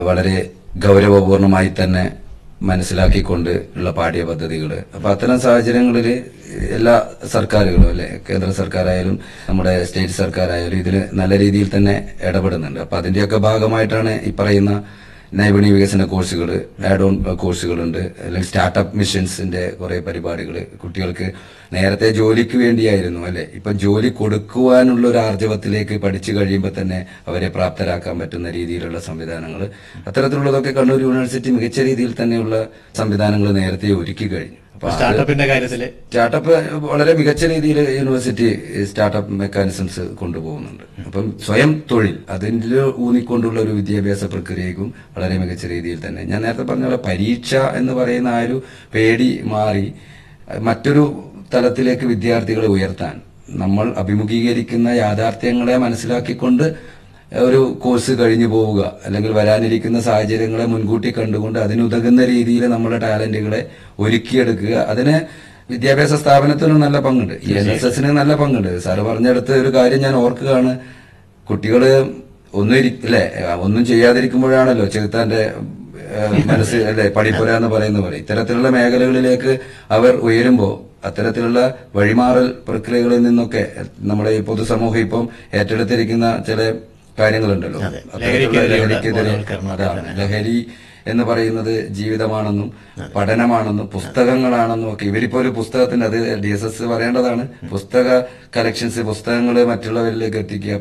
വളരെ ഗൗരവപൂർണമായി തന്നെ മനസ്സിലാക്കിക്കൊണ്ട് ഉള്ള പാഠ്യ പദ്ധതികൾ അപ്പൊ അത്തരം സാഹചര്യങ്ങളിൽ എല്ലാ സർക്കാരുകളും അല്ലെ കേന്ദ്ര സർക്കാരായാലും നമ്മുടെ സ്റ്റേറ്റ് സർക്കാരായാലും ഇതിൽ നല്ല രീതിയിൽ തന്നെ ഇടപെടുന്നുണ്ട് അപ്പൊ അതിന്റെയൊക്കെ ഭാഗമായിട്ടാണ് ഈ പറയുന്ന നൈപുണ്യ വികസന കോഴ്സുകൾ ആഡ് ഓൺ കോഴ്സുകളുണ്ട് അല്ലെങ്കിൽ സ്റ്റാർട്ടപ്പ് മിഷൻസിന്റെ കുറെ പരിപാടികൾ കുട്ടികൾക്ക് നേരത്തെ ജോലിക്ക് വേണ്ടിയായിരുന്നു അല്ലെ ഇപ്പൊ ജോലി കൊടുക്കുവാനുള്ള ഒരു ആർജവത്തിലേക്ക് പഠിച്ചു കഴിയുമ്പോൾ തന്നെ അവരെ പ്രാപ്തരാക്കാൻ പറ്റുന്ന രീതിയിലുള്ള സംവിധാനങ്ങൾ അത്തരത്തിലുള്ളതൊക്കെ കണ്ണൂർ യൂണിവേഴ്സിറ്റി മികച്ച രീതിയിൽ തന്നെയുള്ള സംവിധാനങ്ങൾ നേരത്തെ ഒരുക്കി കഴിഞ്ഞു അപ്പൊ അത് സ്റ്റാർട്ടപ്പിന്റെ കാര്യത്തില് സ്റ്റാർട്ടപ്പ് വളരെ മികച്ച രീതിയിൽ യൂണിവേഴ്സിറ്റി സ്റ്റാർട്ടപ്പ് മെക്കാനിസംസ് കൊണ്ടുപോകുന്നുണ്ട് അപ്പം സ്വയം തൊഴിൽ അതിൽ ഊന്നിക്കൊണ്ടുള്ള ഒരു വിദ്യാഭ്യാസ പ്രക്രിയക്കും വളരെ മികച്ച രീതിയിൽ തന്നെ ഞാൻ നേരത്തെ പറഞ്ഞ പോലെ പരീക്ഷ എന്ന് പറയുന്ന ആ ഒരു പേടി മാറി മറ്റൊരു തലത്തിലേക്ക് വിദ്യാർത്ഥികളെ ഉയർത്താൻ നമ്മൾ അഭിമുഖീകരിക്കുന്ന യാഥാർത്ഥ്യങ്ങളെ മനസ്സിലാക്കിക്കൊണ്ട് ഒരു കോഴ്സ് കഴിഞ്ഞു പോവുക അല്ലെങ്കിൽ വരാനിരിക്കുന്ന സാഹചര്യങ്ങളെ മുൻകൂട്ടി കണ്ടുകൊണ്ട് അതിനുതകുന്ന രീതിയിൽ നമ്മുടെ ടാലന്റുകളെ ഒരുക്കിയെടുക്കുക അതിന് വിദ്യാഭ്യാസ സ്ഥാപനത്തിനും നല്ല പങ്കുണ്ട് ഈ എൻ എസ് എസിന് നല്ല പങ്കുണ്ട് സാറ് പറഞ്ഞെടുത്ത ഒരു കാര്യം ഞാൻ ഓർക്കുകയാണ് കുട്ടികള് ഒന്നും ഇരി- അല്ലെ ഒന്നും ചെയ്യാതിരിക്കുമ്പോഴാണല്ലോ ചെറുത്താന്റെ ഏഹ്, മനസ്സ് അല്ലെ പഠിപ്പുര എന്ന് പറയുന്ന പോലെ ഇത്തരത്തിലുള്ള മേഖലകളിലേക്ക് അവർ ഉയരുമ്പോ അത്തരത്തിലുള്ള വഴിമാറൽ പ്രക്രിയകളിൽ നിന്നൊക്കെ നമ്മുടെ ഈ പൊതുസമൂഹം ഇപ്പം ഏറ്റെടുത്തിരിക്കുന്ന ചില കാര്യങ്ങളുണ്ടല്ലോ അതെ. അത്തരത്തിലുള്ള ലഹരിക്കെതിരെയുള്ള ലഹരിക്കെതിരെ ബോധവൽക്കരണം ഒക്കെ അതാണ് ലഹരി എന്ന് പറയുന്നത് ജീവിതമാണെന്നും പഠനമാണെന്നും പുസ്തകങ്ങളാണെന്നും ഒക്കെ ഇവരിപ്പോ ഒരു പുസ്തകത്തിന്റെ അത് ഡി എസ് എസ് പറയേണ്ടതാണ് പുസ്തക കളക്ഷൻസ് പുസ്തകങ്ങൾ മറ്റുള്ളവരിലേക്ക് എത്തിക്കുക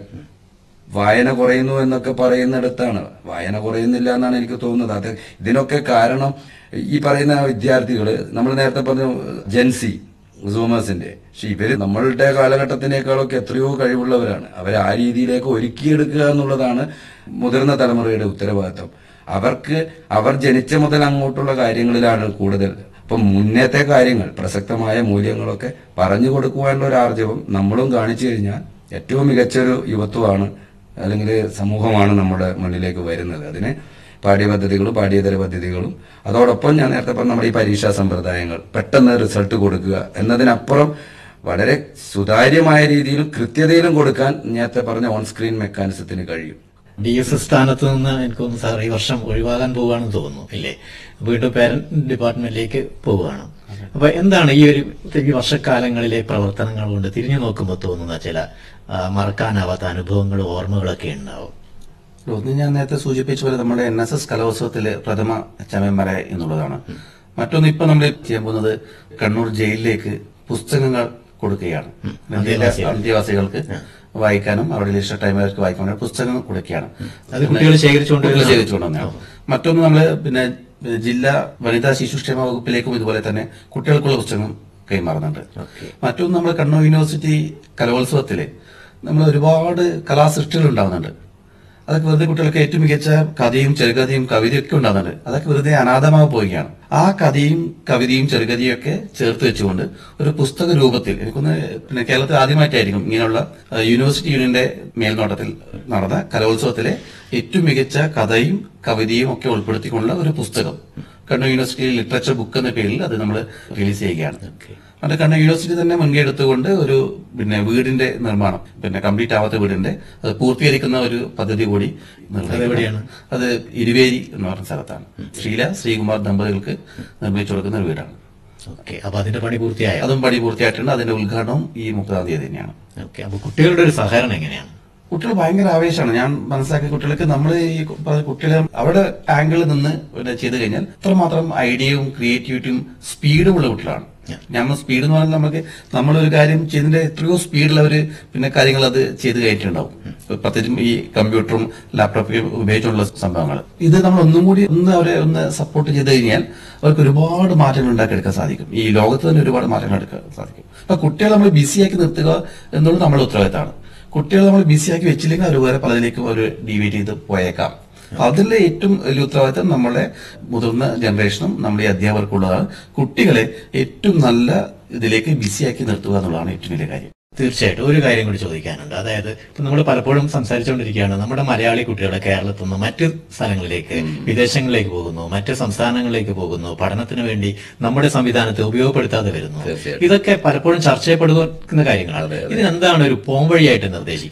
വായന കുറയുന്നു എന്നൊക്കെ പറയുന്നിടത്താണ് വായന കുറയുന്നില്ല എന്നാണ് എനിക്ക് തോന്നുന്നത് അത് ഇതിനൊക്കെ കാരണം ഈ പറയുന്ന വിദ്യാർത്ഥികൾ നമ്മൾ നേരത്തെ പറഞ്ഞു ജെൻസി സൂമേഴ്സിന്റെ പക്ഷെ ഇവര് നമ്മളുടെ കാലഘട്ടത്തിനേക്കാളൊക്കെ എത്രയോ കഴിവുള്ളവരാണ് അവരെ ആ രീതിയിലേക്ക് ഒരുക്കിയെടുക്കുക എന്നുള്ളതാണ് മുതിർന്ന തലമുറയുടെ ഉത്തരവാദിത്വം അവർക്ക് അവർ ജനിച്ച മുതൽ അങ്ങോട്ടുള്ള കാര്യങ്ങളിലാണ് കൂടുതൽ ഇപ്പൊ മുന്നത്തെ കാര്യങ്ങൾ പ്രസക്തമായ മൂല്യങ്ങളൊക്കെ പറഞ്ഞു കൊടുക്കുവാനുള്ള ഒരു ആർജവം നമ്മളും കാണിച്ചു കഴിഞ്ഞാൽ ഏറ്റവും മികച്ചൊരു യുവത്വമാണ് അല്ലെങ്കിൽ സമൂഹമാണ് നമ്മുടെ മുന്നിലേക്ക് വരുന്നത് അതിന് പാഠ്യപദ്ധതികളും പാഠ്യേതര പദ്ധതികളും അതോടൊപ്പം ഞാൻ നേരത്തെ പറഞ്ഞ നമ്മുടെ ഈ പരീക്ഷാ സമ്പ്രദായങ്ങൾ പെട്ടെന്ന് റിസൾട്ട് കൊടുക്കുക എന്നതിനപ്പുറം വളരെ സുതാര്യമായ രീതിയിലും കൃത്യതയിലും കൊടുക്കാൻ നേരത്തെ പറഞ്ഞ ഓൺ സ്ക്രീൻ മെക്കാനിസത്തിന് കഴിയും ഡി എസ് എസ് സ്ഥാനത്ത് നിന്ന് എനിക്ക് തോന്നുന്നു സാർ ഈ വർഷം ഒഴിവാകാൻ പോവുകയാണെന്ന് തോന്നുന്നു ഇല്ലേ വീണ്ടും പേരന്റ് ഡിപ്പാർട്ട്മെന്റിലേക്ക് പോവുകയാണ് അപ്പൊ എന്താണ് ഈ ഒരു ഈ വർഷക്കാലങ്ങളിലെ പ്രവർത്തനങ്ങൾ കൊണ്ട് തിരിഞ്ഞു നോക്കുമ്പോൾ തോന്നുന്ന ചില ആ, മറക്കാനാവാത്ത അനുഭവങ്ങളും ഓർമ്മകളൊക്കെ ഉണ്ടാവും ഒന്ന് ഞാൻ നേരത്തെ സൂചിപ്പിച്ച പോലെ നമ്മുടെ എൻ എസ് എസ് കലോത്സവത്തിലെ പ്രഥമ ചമയന്മാര എന്നുള്ളതാണ് മറ്റൊന്ന് ഇപ്പൊ നമ്മൾ ചെയ്യാൻ പോകുന്നത് കണ്ണൂർ ജയിലിലേക്ക് പുസ്തകങ്ങൾ കൊടുക്കുകയാണ് അന്തേവാസികൾ. അന്ത്യവാസികൾക്ക് വായിക്കാനും അവരുടെ ലിസ്റ്റർ ടൈമുകൾക്ക് വായിക്കാനും പുസ്തകങ്ങൾ കൊടുക്കുകയാണ് അത് കുട്ടികൾ ശേഖരിച്ചുകൊണ്ട് കുട്ടികൾ വരുന്നതാണ്. ശേഖരിച്ചുകൊണ്ടുവന്നതാണ് മറ്റൊന്ന് നമ്മള് പിന്നെ ജില്ലാ വനിതാ ശിശുക്ഷേമ വകുപ്പിലേക്കും ഇതുപോലെ തന്നെ കുട്ടികൾക്കുള്ള പുസ്തകം കൈമാറുന്നുണ്ട് ഓക്കെ. മറ്റൊന്ന് നമ്മുടെ കണ്ണൂർ യൂണിവേഴ്സിറ്റി കലോത്സവത്തില് നമ്മൾ ഒരുപാട് കലാസൃഷ്ടികൾ ഉണ്ടാവുന്നുണ്ട് അതൊക്കെ വെറുതെ കുട്ടികൾക്ക് ഏറ്റവും മികച്ച കഥയും ചെറുകഥയും കവിതയും ഒക്കെ ഉണ്ടാകുന്നുണ്ട് അതൊക്കെ വെറുതെ അനാഥമായി പോവുകയാണ് ആ കഥയും കവിതയും ചെറുകഥയും ഒക്കെ ചേർത്ത് വെച്ചുകൊണ്ട് ഒരു പുസ്തക രൂപത്തിൽ എനിക്കൊന്ന് പിന്നെ കേരളത്തിൽ ആദ്യമായിട്ടായിരിക്കും ഇങ്ങനെയുള്ള ആ, യൂണിവേഴ്സിറ്റി യൂണിയന്റെ മേൽനോട്ടത്തിൽ നടന്ന കലോത്സവത്തിലെ ഏറ്റവും മികച്ച കഥയും കവിതയും ഒക്കെ ഉൾപ്പെടുത്തിക്കൊണ്ടുള്ള ഒരു പുസ്തകം കണ്ണൂർ യൂണിവേഴ്സിറ്റി ലിറ്ററേച്ചർ ബുക്ക് എന്ന പേരിൽ അത് നമ്മൾ റിലീസ് ചെയ്യുകയാണ് അത് കണ്ണൂർ യൂണിവേഴ്സിറ്റി തന്നെ മുൻകൈ എടുത്തുകൊണ്ട് ഒരു പിന്നെ വീടിന്റെ നിർമ്മാണം പിന്നെ കംപ്ലീറ്റ് ആവാത്ത വീടിന്റെ അത് പൂർത്തീകരിക്കുന്ന ഒരു പദ്ധതി കൂടി നിർവഹിക്കുന്നു. അതെവിടെയാണ്? അത് ഇരുവേരി എന്ന് പറഞ്ഞ സ്ഥലത്താണ് ശ്രീല ശ്രീകുമാർ ദമ്പതികൾക്ക് നിർമ്മിച്ചു കൊടുക്കുന്ന ഒരു വീടാണ് ഓക്കെ അപ്പൊ അതിന്റെ പണി പൂർത്തിയായോ അതും പണി പൂർത്തിയായിട്ടുണ്ട് അതിന്റെ ഉദ്ഘാടനവും ഈ മുപ്പതാം തീയതി തന്നെയാണ് ഓക്കെ അപ്പൊ കുട്ടികളുടെ ഒരു സഹകരണം എങ്ങനെയാണ് കുട്ടികൾ ഭയങ്കര ആവേശമാണ് ഞാൻ മനസ്സിലാക്കിയ കുട്ടികൾക്ക് നമ്മൾ ഈ പറഞ്ഞ കുട്ടികളെ അവരുടെ ആംഗിളിൽ നിന്ന് പിന്നെ ചെയ്തു കഴിഞ്ഞാൽ അത്രമാത്രം ഐഡിയയും ക്രിയേറ്റിവിറ്റിയും സ്പീഡും ഉള്ള കുട്ടികളാണ് നമ്മൾ സ്പീഡ് എന്ന് പറഞ്ഞാൽ നമുക്ക് നമ്മളൊരു കാര്യം ചെയ്തതിന്റെ എത്രയോ സ്പീഡിൽ അവർ പിന്നെ കാര്യങ്ങൾ അത് ചെയ്ത് കയറ്റിണ്ടാവും പ്രത്യേകിച്ചും ഈ കമ്പ്യൂട്ടറും ലാപ്ടോപ്പും ഉപയോഗിച്ചുള്ള സംഭവങ്ങൾ ഇത് നമ്മൾ ഒന്നും കൂടി ഒന്ന് അവരെ ഒന്ന് സപ്പോർട്ട് ചെയ്ത് കഴിഞ്ഞാൽ അവർക്ക് ഒരുപാട് മാറ്റങ്ങൾ ഉണ്ടാക്കിയെടുക്കാൻ സാധിക്കും ഈ ലോകത്ത് തന്നെ ഒരുപാട് മാറ്റങ്ങൾ എടുക്കാൻ സാധിക്കും അപ്പൊ കുട്ടികളെ നമ്മൾ ബിസിയാക്കി നിർത്തുക എന്നുള്ളത് നമ്മുടെ ഉത്തരവാദിത്തമാണ് കുട്ടികളെ നമ്മൾ ബിസിയാക്കി വെച്ചില്ലെങ്കിൽ അവർ വേറെ പലതിലേക്കും അവർ ഡീവേറ്റ് ചെയ്ത് പോയേക്കാം അതിലെ ഏറ്റവും വലിയ ഉത്തരവാദിത്തം നമ്മുടെ മുതിർന്ന ജനറേഷനും നമ്മുടെ ഈ അധ്യാപകർക്കുള്ളതാണ് കുട്ടികളെ ഏറ്റവും നല്ല ഇതിലേക്ക് ബിസിയാക്കി നിർത്തുക എന്നുള്ളതാണ് ഏറ്റവും വലിയ കാര്യം തീർച്ചയായിട്ടും ഒരു കാര്യം കൂടി ചോദിക്കാനുണ്ട് അതായത് ഇപ്പൊ നമ്മൾ പലപ്പോഴും സംസാരിച്ചുകൊണ്ടിരിക്കുകയാണ് നമ്മുടെ മലയാളി കുട്ടികളെ കേരളത്തിൽ നിന്ന് മറ്റ് സ്ഥലങ്ങളിലേക്ക് വിദേശങ്ങളിലേക്ക് പോകുന്നു മറ്റ് സംസ്ഥാനങ്ങളിലേക്ക് പോകുന്നു പഠനത്തിന് വേണ്ടി നമ്മുടെ സംവിധാനത്തെ ഉപയോഗപ്പെടുത്താതെ വരുന്നു തീർച്ചയായിട്ടും. ഇതൊക്കെ പലപ്പോഴും ചർച്ച ചെയ്യപ്പെടുന്ന കാര്യങ്ങളാണ് ഇതിനെന്താണ് ഒരു പോംവഴിയായിട്ട് നിർദ്ദേശിക്കാനുള്ളത്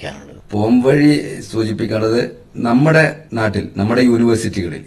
പോംവഴി സൂചിപ്പിക്കേണ്ടത് നമ്മുടെ നാട്ടിൽ നമ്മുടെ യൂണിവേഴ്സിറ്റികളിൽ